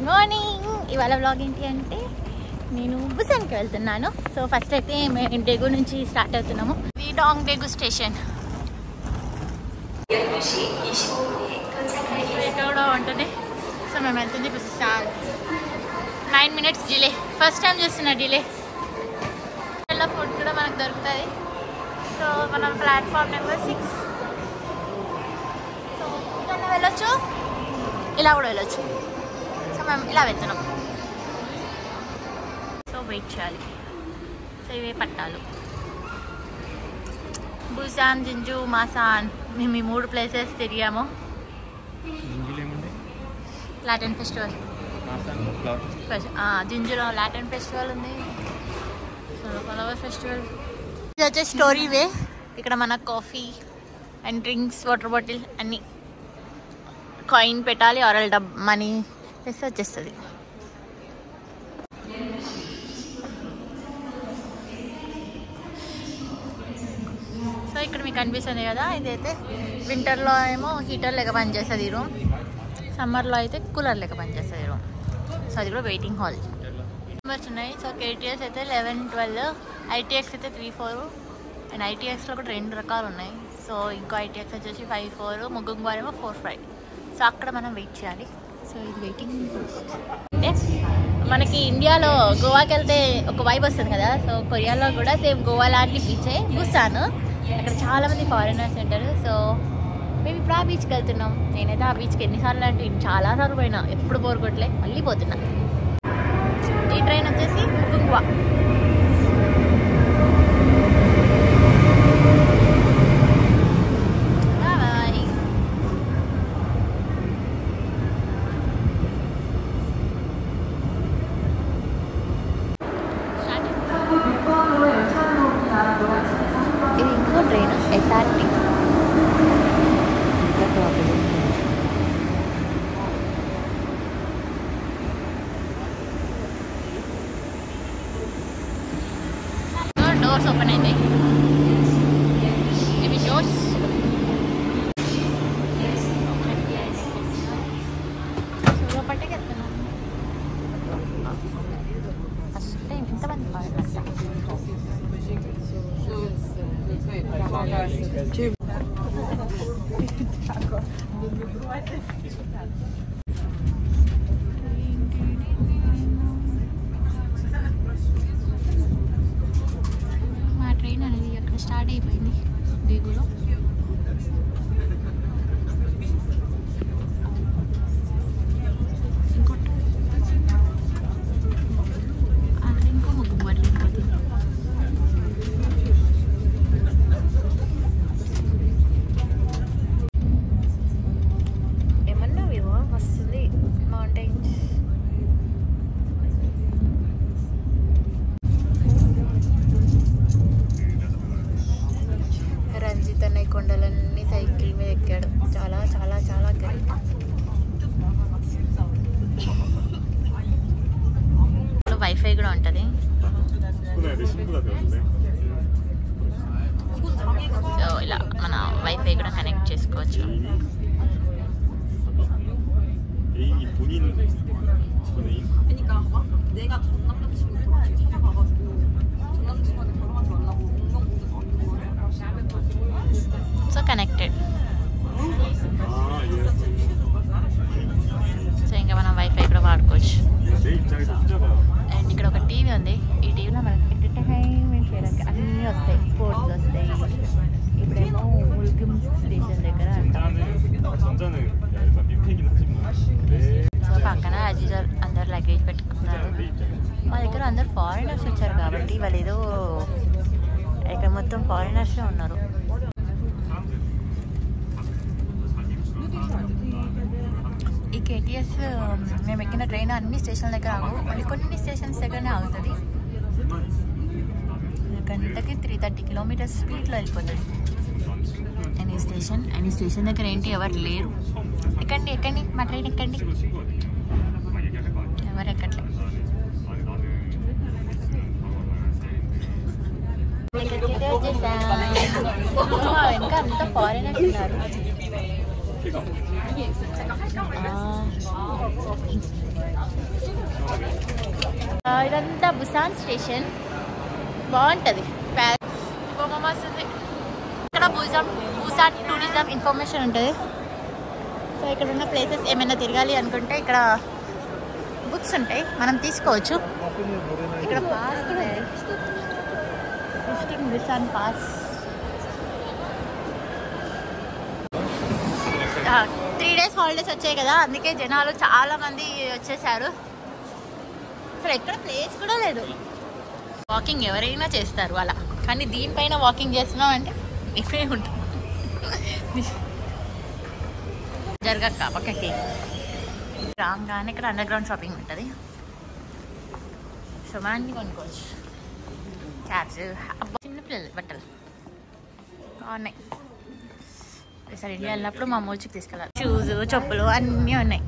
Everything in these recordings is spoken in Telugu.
గుడ్ మార్నింగ్ ఇవాళ వ్లాగ్ ఏంటి అంటే నేను బుసాన్కి వెళ్తున్నాను సో ఫస్ట్ అయితే మేము డెగు నుంచి స్టార్ట్ అవుతున్నాము వీడాంగ్ డెగు స్టేషన్ ఇక్కడ కూడా ఉంటుంది సో మేము వెళ్తుంది Busan nine minutes delay first time చూస్తున్నా డిలే ఇలా ఫుడ్ కూడా మనకు దొరుకుతుంది సో మనం ప్లాట్ఫామ్ నెంబర్ సిక్స్ సో ఇలా వెళ్ళొచ్చు ఇలా కూడా వెళ్ళొచ్చు సో మేము ఇలా వెళ్తున్నాం సో వెయిట్ చేయాలి సో ఇవే పట్టాలు బుసాన్ జింజు మాసాన్ మేము ఈ మూడు ప్లేసెస్ తిరిగాము లాటన్ ఫెస్టివల్ జింజులో లాటన్ ఫెస్టివల్ ఉంది ఫ్లవర్ ఫెస్టివల్ ఇది వచ్చే స్టోరీ వే ఇక్కడ మన coffee and drinks water bottle అన్నీ కాయిన్ పెట్టాలి ఆరల్ డబ్ మనీ వేస్తే వచ్చేస్తుంది సో ఇక్కడ మీకు కనిపిస్తుంది కదా ఇదైతే వింటర్లో ఏమో హీటర్ లెక్క పనిచేస్తుంది ఈ రూమ్ సమ్మర్లో అయితే కూలర్ లెక్క పనిచేస్తుంది ఈ రూమ్ సో అది కూడా వెయిటింగ్ హాల్ నెంబర్స్ ఉన్నాయి సో కేటీఎస్ అయితే లెవెన్ ట్వెల్వ్ ఐటీఎక్స్ అయితే త్రీ ఫోర్ అండ్ ఐటీఎక్స్లో కూడా రెండు రకాలు ఉన్నాయి సో ఇంకో ఐటీఎక్స్ వచ్చేసి ఫైవ్ ఫోర్ ముగ్గురు వారేమో ఫోర్ ఫైవ్ సో అక్కడ మనం వెయిట్ చేయాలి సో ఇది వెయిటింగ్ అంటే మనకి ఇండియాలో గోవాకి వెళ్తే ఒక వైబ్ వస్తుంది కదా సో కొరియాలో కూడా సేమ్ గోవా లాంటి బీచే బుసాను అక్కడ చాలా మంది ఫారినర్స్ ఉంటారు సో మేము ఇప్పుడు ఆ బీచ్కి వెళ్తున్నాం నేనైతే ఆ బీచ్కి ఎన్నిసార్లు అంటే చాలాసార్లు పోయినా ఎప్పుడు బోర్ కొట్టలే మళ్ళీ పోతున్నా ఈ ట్రైన్ వచ్చేసి ముకుంగ్వా బాయ్ ఇది ఇంకో ట్రైన్ ఎస్ఆర్టీ డోర్స్ ఓపెన్ అయింది ఇవి డోర్స్ లోపలికి వెళ్తున్నాం ఫస్ట్ టైం ఇంతమంది మా ట్రైన్ అనేది అక్కడ స్టార్ట్ అయిపోయింది దిగులో ఇంకోటి అక్కడ ఇంకో ముగ్గు బట్టలు ఇంకోటి ఏమన్నా ఇవో వస్తుంది మౌంటైన్స్ రంజిత్ అన్న ఈ కొండలన్నీ సైకిల్ మీద ఎక్కాడు చాలా చాలా చాలా గ్రేట్ వైఫై కూడా ఉంటుంది సో ఇలా మన వైఫై కూడా కనెక్ట్ చేసుకోవచ్చు 이 본인 전애인? 그러니까 봐봐. 내가 전 남자친구 결혼식 찾아가가지고 전 남자친구한테 결혼하지 말라고 운명 సో కనెక్టెడ్ 아 예. సో ఇంకా మనం వైఫై కూడా వాడుకోవచ్చు 내 입장에서 혼자가 అండ్ ఇక్కడ ఒక టీవీ ఉంది ఈ టీవీలో మనకి ఎంటర్టైన్మెంట్ చేయడానికి అన్నీ వస్తాయి స్పోర్ట్స్ వస్తాయి ఇప్పుడేమో ముల్కిం స్టేషన్ దగ్గర అంటాం 전자는 전자는 약간 민폐긴 하지만 내 సో పక్కన అజీజర్ అందరు లగేజ్ పెట్టుకున్నారు 내 입장에서 మా దగ్గర అందరు ఫారినర్స్ వచ్చారు కాబట్టి వాళ్ళు ఏదో ఇక్కడ మొత్తం ఫారినర్సే ఉన్నారు ఈ కేటీఎస్ మేము ఎక్కిన ట్రైన్ అన్ని స్టేషన్ల దగ్గర ఆగు మళ్ళీ కొన్ని స్టేషన్స్ దగ్గరనే ఆగుతుంది గంటకి త్రీ థర్టీ కిలోమీటర్స్ స్పీడ్లో వెళ్ళిపోతుంది ఎనీ స్టేషన్ ఎనీ స్టేషన్ దగ్గర ఏంటి ఎవరు లేరు ఎక్కండి ఎక్కండి మా ట్రైన్ ఎక్కండి ఎవరు ఎక్కట్లేదు ఇంకా అంత ఫారినర్స్ ఉన్నారు ఆ. ఆ, ఇదంతా బుసాన్ స్టేషన్ బాగుంటుంది వస్తుంది ఇక్కడ బుజాం బుసాన్ టూరిజం ఇన్ఫర్మేషన్ ఉంటుంది సో ఇక్కడ ఉన్న ప్లేసెస్ ఏమైనా తిరగాలి అనుకుంటే ఇక్కడ బుక్స్ ఉంటాయి మనం తీసుకోవచ్చు ఇక్కడ pass visiting Busan pass three days holidays వచ్చాయి కదా అందుకే జనాలు చాలా మంది వచ్చేసారు అసలు ఎక్కడ ప్లేస్ కూడా లేదు వాకింగ్ ఎవరైనా చేస్తారు అలా కానీ దీనిపైన వాకింగ్ చేస్తున్నాం అంటే ఇవే ఉంటుంది జరగక్క పక్కకి రాగానే ఇక్కడ అండర్ గ్రౌండ్ షాపింగ్ ఉంటుంది సో మనం అన్ని కొనుక్కోవచ్చు క్యాబ్స్ చిన్నపిల్లలు బట్టలు బాగున్నాయి ఈసారి ఇండియా వెళ్ళినప్పుడు మా మూచికి తీసుకెళ్ళాలి షూస్ చెప్పులు అన్నీ ఉన్నాయి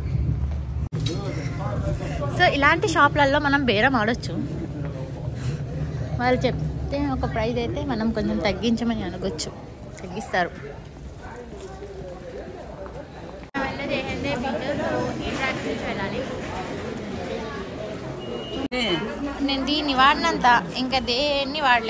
సో ఇలాంటి షాప్లలో మనం బేరం ఆడొచ్చు వాళ్ళు చెప్తే ఒక ప్రైస్ అయితే మనం కొంచెం తగ్గించమని అనుకోవచ్చు తగ్గిస్తారు వెళ్ళాలి నేను దీన్ని వాడినంత ఇంకా దేన్ని వాడలే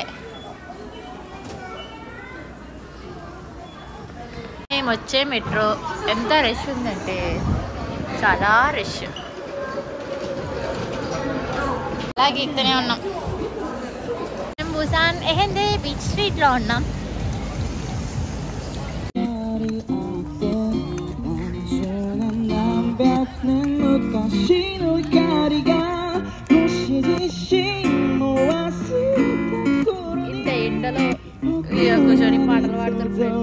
మేము వచ్చే మెట్రో ఎంత రష్ ఉందంటే చాలా రష్ అలాగే ఇక్కడనే ఉన్నాం మేము బుసాన్ ఎహెందే బీచ్ స్ట్రీట్లో ఉన్నాం ఇంత ఎండలో ఇక కూర్చొని పాటలు పాడుతారు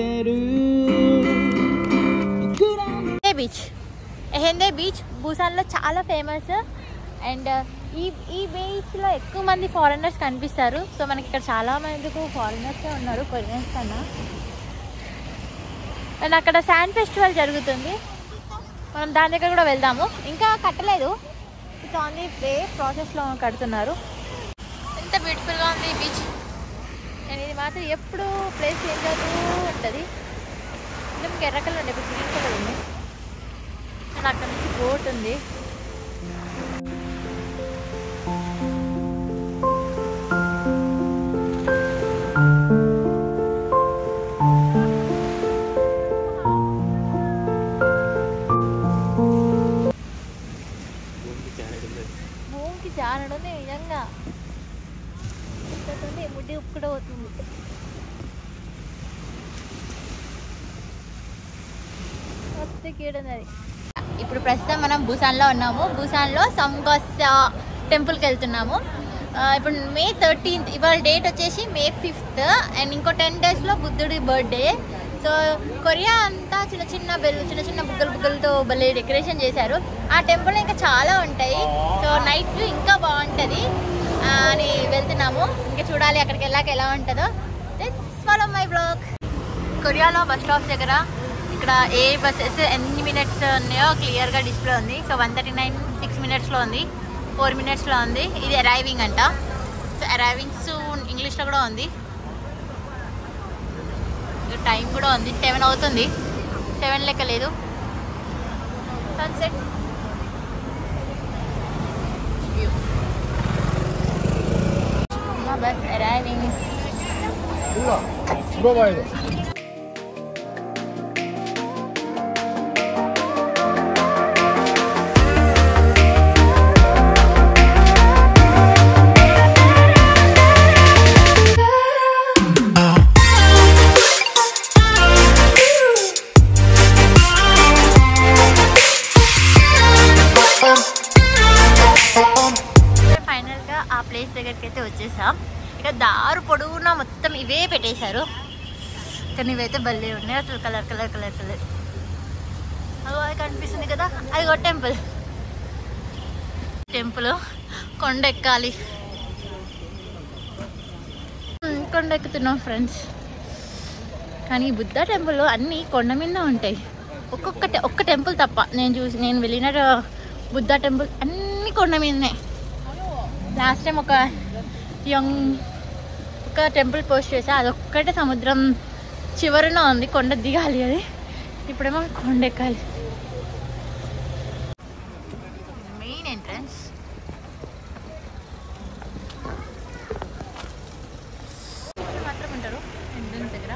ఎహెందే బీచ్ ఎహెందే బీచ్ బూసాన్లో చాలా ఫేమస్ అండ్ ఈ ఈ బీచ్లో ఎక్కువ మంది ఫారినర్స్ కనిపిస్తారు సో మనకి ఇక్కడ చాలా మందికి ఫారినర్సే ఉన్నారు కొరియన్స్ కన్నా అండ్ అక్కడ శాండ్ ఫెస్టివల్ జరుగుతుంది మనం దాని దగ్గర కూడా వెళ్దాము ఇంకా కట్టలేదు ఇట్స్ ఆన్ ది వే ప్రాసెస్లో కడుతున్నారు ఎంత బ్యూటిఫుల్గా ఉంది ఈ బీచ్ నేను ఇది మాత్రం ఎప్పుడు ప్లేస్ చేంజ్ అవుతూ ఉంటుంది ఇంకా ఎర్ర కలర్ ఉండే ఇప్పుడు గ్రీన్ కలర్ ఉంది అండ్ అక్కడ నుంచి బోట్ ఉంది భూమికి జారడం నిజంగా ఇంతకుంది ముడ్డి ఉప్పు కూడా పోతుంది వస్తే కీడనది ఇప్పుడు ప్రస్తుతం మనం భూసాన్లో ఉన్నాము భూసాన్లో సంగోస టెంపుల్కి వెళ్తున్నాము ఆ, ఇప్పుడు మే థర్టీన్త్ ఇవాళ డేట్ వచ్చేసి మే ఫిఫ్త్ అండ్ ఇంకో టెన్ డేస్లో బుద్ధుడి బర్త్డే సో కొరియా అంతా చిన్న చిన్న బెల్ చిన్న చిన్న బుగ్గలు బుగ్గలతో భలే డెకరేషన్ చేశారు ఆ టెంపుల్ ఇంకా చాలా ఉంటాయి సో నైట్ వ్యూ ఇంకా బాగుంటుంది ఆ, అని వెళ్తున్నాము ఇంకా చూడాలి అక్కడికి వెళ్ళాక ఎలా ఉంటుందో ఫాలో మై బ్లాగ్ కొరియాలో బస్ స్టాప్ దగ్గర ఇక్కడ ఏ బస్సెస్ ఎన్ని మినిట్స్ ఉన్నాయో క్లియర్గా డిస్ప్లే ఉంది so one thirty nine six మినిట్స్లో ఉంది ఫోర్ మినిట్స్లో ఉంది ఇది అరైవింగ్ అంట సో అరైవింగ్స్ ఇంగ్లీష్లో కూడా ఉంది టైం కూడా ఉంది సెవెన్ అవుతుంది సెవెన్ లెక్క లేదు సన్సెట్ మా బస్ అరైవింగ్ 물어봐야 돼. ఫైనల్గా ఆ ప్లేస్ దగ్గరికి అయితే వచ్చేసాం ఇక దారు పొడవునా మొత్తం ఇవే పెట్టేశారు కానీ ఇవైతే భలే ఉన్నాయి అసలు కలర్ కలర్ కలర్ కలర్ అదో అది కనిపిస్తుంది కదా అదిగో టెంపుల్ టెంపుల్ కొండ ఎక్కాలి ఉమ్, కొండ ఎక్కుతున్నాం ఫ్రెండ్స్ కానీ ఈ బుద్ధ టెంపుల్ అన్నీ కొండ మీద ఉంటాయి ఒక్కొక్క టె- ఒక్క టెంపుల్ తప్ప నేను చూసి నేను వెళ్ళిన బుద్ధ టెంపుల్ అన్నీ కొండ మీదనే లాస్ట్ టైం ఒక యంగ్ ఒక టెంపుల్ పోస్ట్ చేసా అదొక్కటే సముద్రం చివరన ఉంది కొండ దిగాలి అది ఇప్పుడేమో కొండ ఎక్కాలి మెయిన్ ఎంట్రన్స్ మాత్రం ఉంటారు ఎంట్రన్స్ దగ్గర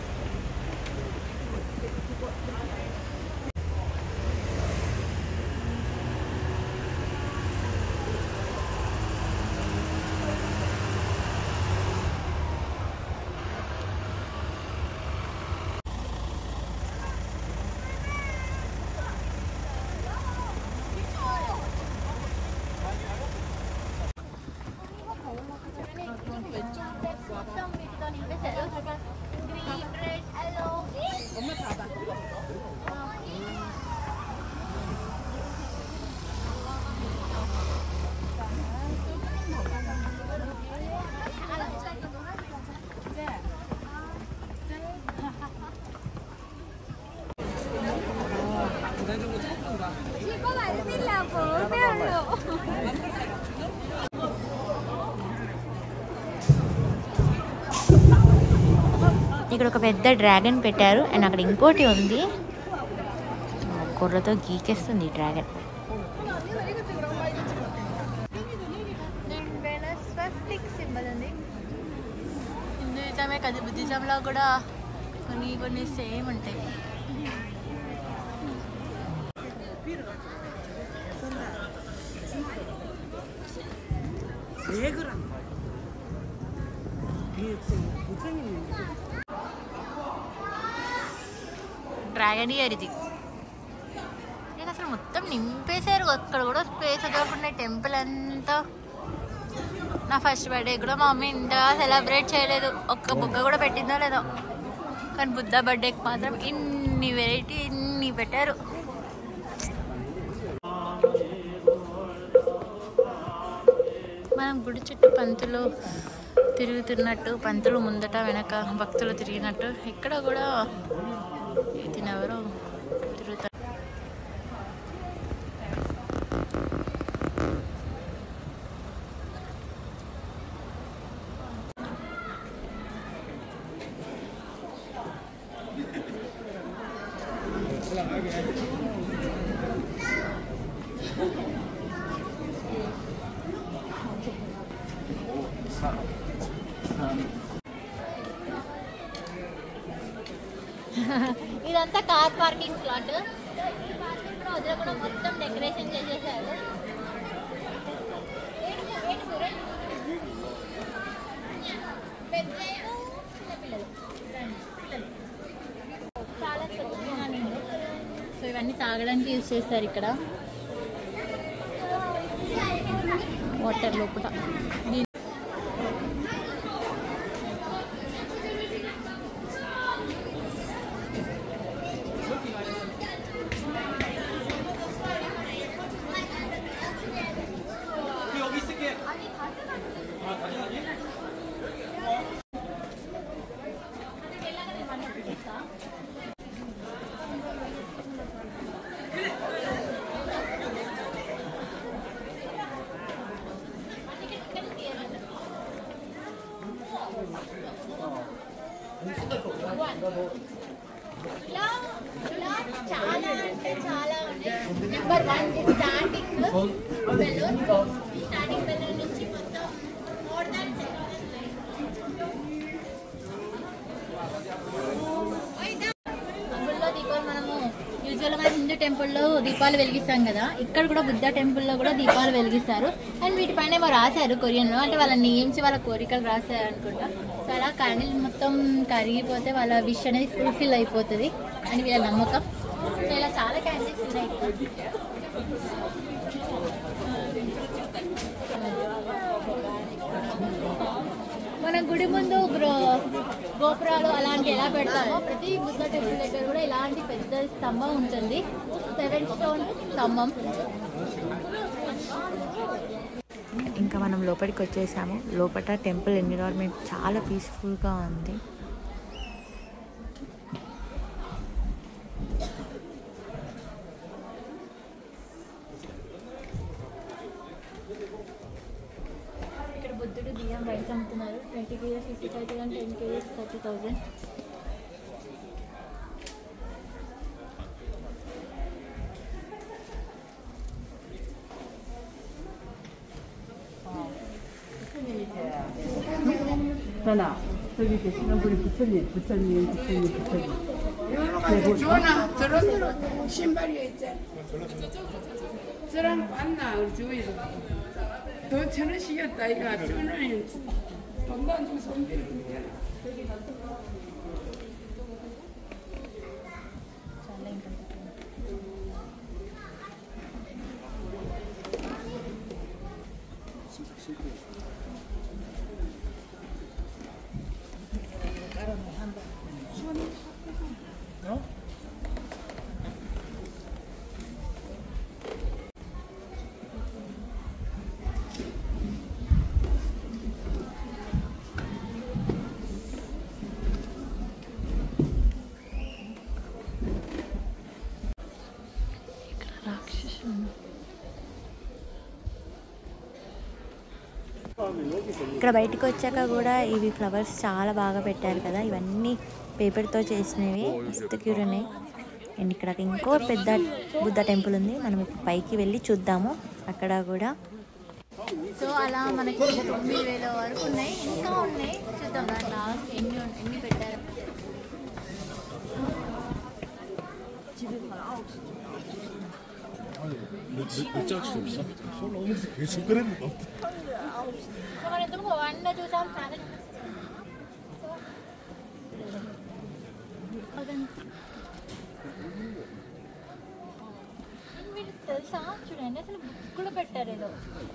ఇక్కడ ఒక పెద్ద డ్రాగన్ పెట్టారు అండ్ అక్కడ ఇంకోటి ఉంది కుర్రతో గీకేస్తుంది ఈ డ్రాగన్ సింబల్ ఉంది హిందూయిజమే కదా బుద్ధిజంలో కూడా కొన్ని కొన్ని సేమ్ ఉంటాయి డ్రాగన్ ఇయర్ ఇది ఇది అసలు మొత్తం నింపేశారు అక్కడ కూడా స్పేస్ వదలకుండా టెంపుల్ అంతా నా ఫస్ట్ బర్త్డే కూడా మా మమ్మీ ఇంతగా సెలబ్రేట్ చేయలేదు ఒక్క బుగ్గ కూడా పెట్టిందో లేదో కానీ బుద్ధ బర్త్డేకి మాత్రం ఇన్ని వెరైటీ ఇన్ని పెట్టారు మనం గుడి చుట్టూ పంతులు తిరుగుతున్నట్టు పంతులు ముందట వెనక భక్తులు తిరిగినట్టు ఇక్కడ కూడా తినెవరో తిరుగుతారు ఇదంతా కార్ పార్కింగ్ స్లాట్ ఈ పార్కింగ్ కూడా వదిలకుండా మొత్తం డెకరేషన్ చేసేసారు పెద్దలు, చిన్నపిల్లలు. రండి, పిల్లలు. చాలా స్వచ్ఛంగా ఉంది. సో ఇవన్నీ తాగడానికి యూజ్ చేస్తారు ఇక్కడ వాటర్ లోపల దీని ఇలా ఇలా చాలా అంటే చాలా ఉన్నాయి number one starting balloon starting balloon నుంచి మొత్తం మోర్ దాన్ అందులో దీపాలు మనము యూజువల్ గా హిందూ టెంపుల్లో దీపాలు వెలిగిస్తాం కదా ఇక్కడ కూడా బుద్ధ టెంపుల్లో కూడా దీపాలు వెలిగిస్తారు అండ్ వీటిపైన ఏమో రాశారు కొరియన్లో అంటే వాళ్ళ నేమ్స్ వాళ్ళ కోరికలు రాశారు అనుకుంటా సో అలా క్యాండిల్ మొత్తం కరిగిపోతే వాళ్ళ విష్ అనేది ఫుల్ఫిల్ అయిపోతుంది అని వీళ్ళ నమ్మకం సో ఇలా చాలా క్యాండిల్స్ ఉన్నాయి మన గుడి ముందు గ్రో- గోపురాలు అలాంటి ఎలా పెడతామో ప్రతి బుద్ధ టెంపుల్ దగ్గర కూడా ఇలాంటి పెద్ద స్తంభం ఉంటుంది సెవెన్ స్టోన్ స్తంభం ఇంకా మనం లోపలికి వచ్చేసాము లోపల టెంపుల్ ఎన్విరాన్మెంట్ చాలా పీస్ఫుల్గా ఉంది ఇక్కడ బుద్ధుడు బియ్యం బయట అమ్ముతున్నారు twenty kgs fifty five thousand ten kgs thirty thousand 전화 저기 계시는 분이 부처님 부처님 부처님 부처님 전화 저런 대로 신발이 있잖아. 저랑 봤나 우리 주위에서 더 천원씩이었다 이가 천원이 돈도 안 주고 손들이 있잖아. ఇక్కడ బయటకు వచ్చాక కూడా ఇవి ఫ్లవర్స్ చాలా బాగా పెట్టారు కదా ఇవన్నీ పేపర్తో చేసినవి మస్తు క్యూర్ ఉన్నాయి అండ్ ఇక్కడ ఇంకో పెద్ద బుద్ధ టెంపుల్ ఉంది మనం ఇప్పుడు పైకి వెళ్ళి చూద్దాము అక్కడ కూడా సో అలా మనకి తొమ్మిది వేల వరకు ఉన్నాయి ఇంకా ఉన్నాయి చూద్దాం దాంట్లో ఎన్ని ఉన్- ఎన్ని పెట్టారు 늦작시 없어? 올라오면서 계속 그랬는데 సో మనం ఇంతకు వన్ చూసాం చాలా మీరు తెలుసా చూడండి అసలు బుక్ కూడా పెట్టారు ఏదో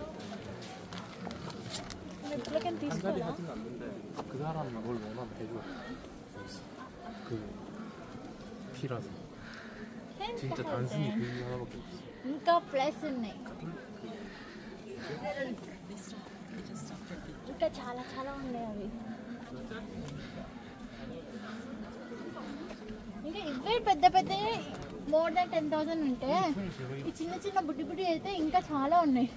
ఎట్లకని తీసుకోవాలా 그 사람이 뭘 원하면 해줘 그 피라서 진짜 단순히 그 하나밖에 없어 ఇంకా ప్లస్ ఉన్నాయి ఇంకా చాలా చాలా ఉన్నాయి అవి ఇంకా ఇవే పెద్ద పెద్ద మోర్ దాన్ టెన్ థౌసండ్ ఉంటే ఈ చిన్న చిన్న బుడ్డి బుడ్డి అయితే ఇంకా చాలా ఉన్నాయి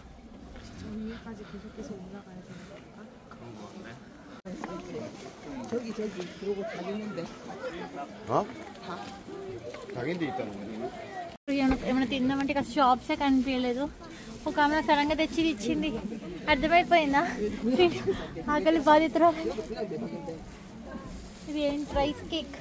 저기 저기 그러고 다 있는데 어? 각인돼 있다는 거니? ఏమైనా ఏమైనా తిందామంటే ఇక షాప్సే కనిపించలేదు ఒక ఆమె సడన్గా తెచ్చి ఇచ్చింది అర్థమైపోయిందా ఆకలి బాధితురా ఇది ఏంటి రైస్ కేక్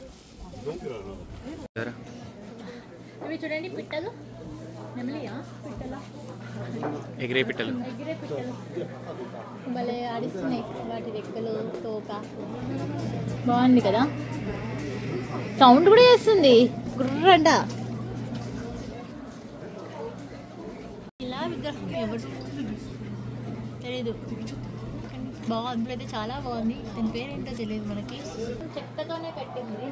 ఇవి చూడండి పిట్టలు నెమలియా పిట్టలా ఎగిరే పిట్టలు ఎగిరే పిట్టలు భలే ఆడిస్తున్నాయి వాటి రెక్కలు తోక బాగుంది కదా సౌండ్ కూడా చేస్తుంది గుర్రంట ఇలా విగ్రహం ఎవరు తెలీదు కానీ బాగుంది ఇప్పుడైతే చాలా బాగుంది దాని పేరేంటో తెలియదు మనకి చెక్కతోనే పెట్టింది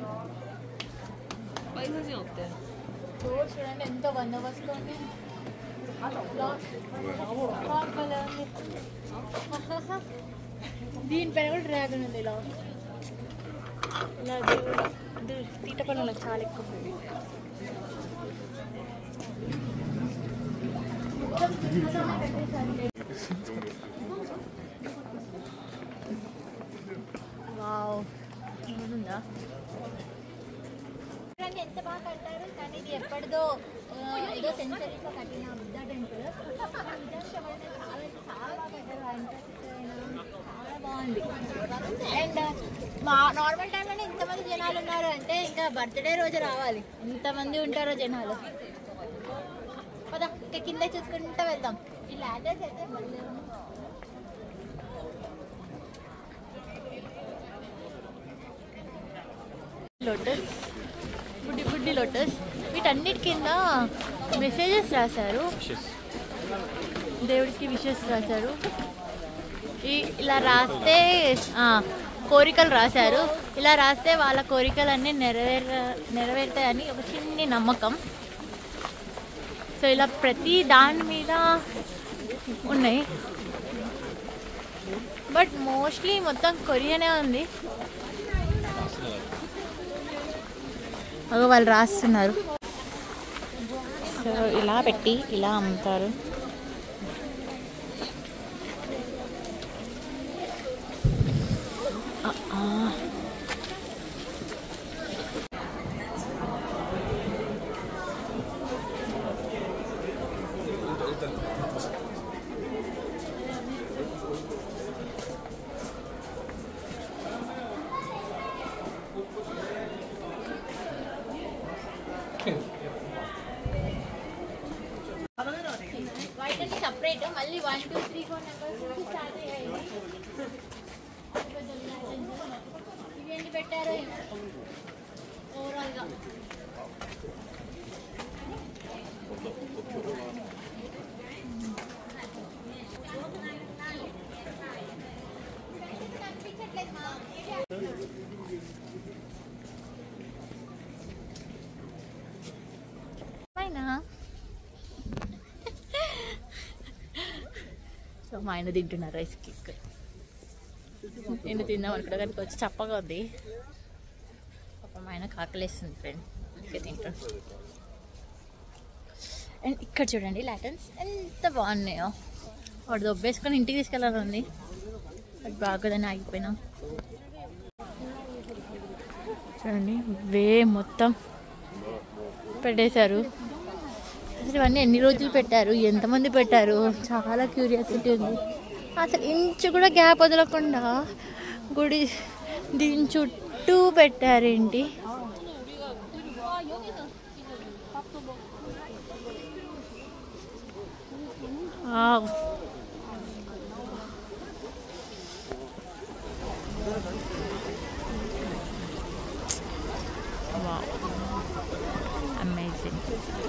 డోర్ చూడండి ఎంతో బందోబస్తు ఉంది భలే ఉంది. దీనిపైన కూడా డ్రాగన్ ఉంది ఇలా ఇలా దేవుడు ఇది తీట పనులు నాకు చాలా ఎక్కువ వావ్ ఉందా చూడండి ఎంత బాగా కట్టారు కానీ ఇది ఎప్పటిదో ఆ, ఏదో సెంచరీలో కట్టిన బుద్ధ టెంపుల్ చాలా చాలా బాగా కట్టారు ఆ infrastructure అయినా చాలా బాగుంది అండ్ మా నార్మల్ టైంలోనే ఇంతమంది జనాలు ఉన్నారు అంటే ఇంకా బర్త్డే రోజు రావాలి ఇంతమంది ఉంటారో జనాలు పద ఇంకా కింద చూసుకుంటూ వెళ్దాం ఈ లాడర్స్ అయితే భలే ఉన్నాయి. లోటస్ బుడ్డి బుడ్డి లోటస్ వీటన్నిటి కింద మెసేజెస్ రాశారు దేవుడికి విషెస్ రాశారు ఈ- ఇలా రాస్తే ఆ, కోరికలు రాశారు ఇలా రాస్తే వాళ్ళ కోరికలన్నీ నెరవేర నెరవేరుతాయని ఒక చిన్ని నమ్మకం సో ఇలా ప్రతి దాని మీద ఉన్నాయి బట్ మోస్ట్లీ మొత్తం కొరియనే ఉంది అగో వాళ్ళు రాస్తున్నారు సో ఇలా పెట్టి ఇలా అమ్ముతారు ఆ, ఆ. వీటన్ని సపరేట్ మళ్ళీ one two three four numbers నుంచి స్టార్ట్ అయ్యాయి ఇవేంటి పెట్టారు ఓవరాల్గా పైన సో మా ఆయన తింటున్నారు రైస్ కేక్ నేను తిందాం అనుకున్నా కానీ కొంచెం చప్పగా ఉంది పాప మా ఆయన కాకలేస్తుంది ఫ్రెండ్ ఇంకా తింటాను అండ్ ఇక్కడ చూడండి లాటన్స్ ఎంత బాగున్నాయో వాడు దొబ్బేసుకొని ఇంటికి తీసుకెళ్ళాలి ఉంది అది బాగోదని ఆగిపోయినాం చూడండి వే మొత్తం పెట్టేశారు అసలు ఇవన్నీ ఎన్ని రోజులు పెట్టారు ఎంతమంది పెట్టారు చాలా క్యూరియాసిటీ ఉంది అసలు ఇంచు కూడా గ్యాప్ వదలకుండా గుడి దీని చుట్టూ పెట్టారేంటి వావ్. వావ్ అమేజింగ్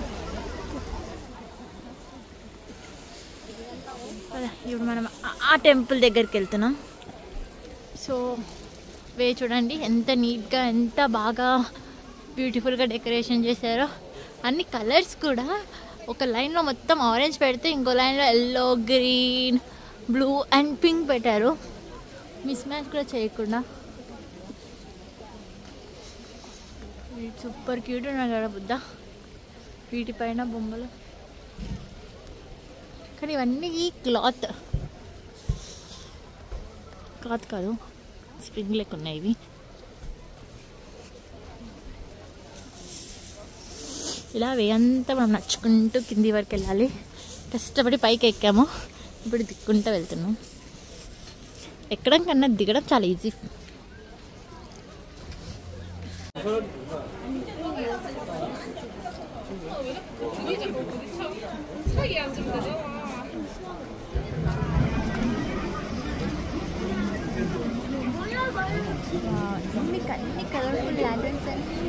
ఇప్పుడు మనం ఆ- ఆ టెంపుల్ దగ్గరికి వెళ్తున్నాం సో వే చూడండి ఎంత నీట్గా ఎంత బాగా బ్యూటిఫుల్గా డెకరేషన్ చేశారో అన్ని కలర్స్ కూడా ఒక లైన్లో మొత్తం ఆరెంజ్ పెడితే ఇంకో లైన్లో yellow green blue and pink పెట్టారు మిస్ మ్యాచ్ కూడా చేయకుండా సూపర్ క్యూట్ ఉన్నాడు కదా బుద్ధ వీటిపైన బొమ్మలు కానీ ఇవన్నీ ఈ క్లాత్ క్లాత్ కాదు స్ప్రింగ్ లెక్క ఉన్నాయి ఇవి ఇలా వేయంతా మనం నడుచుకుంటూ కింది వరకు వెళ్ళాలి కష్టపడి పైకి ఎక్కాము ఇప్పుడు దిక్కుంటూ వెళ్తున్నాం ఎక్కడం కన్నా దిగడం చాలా ఈజీ మీకు అన్ని కలర్ఫుల్ ల్యాండర్స్ అన్ని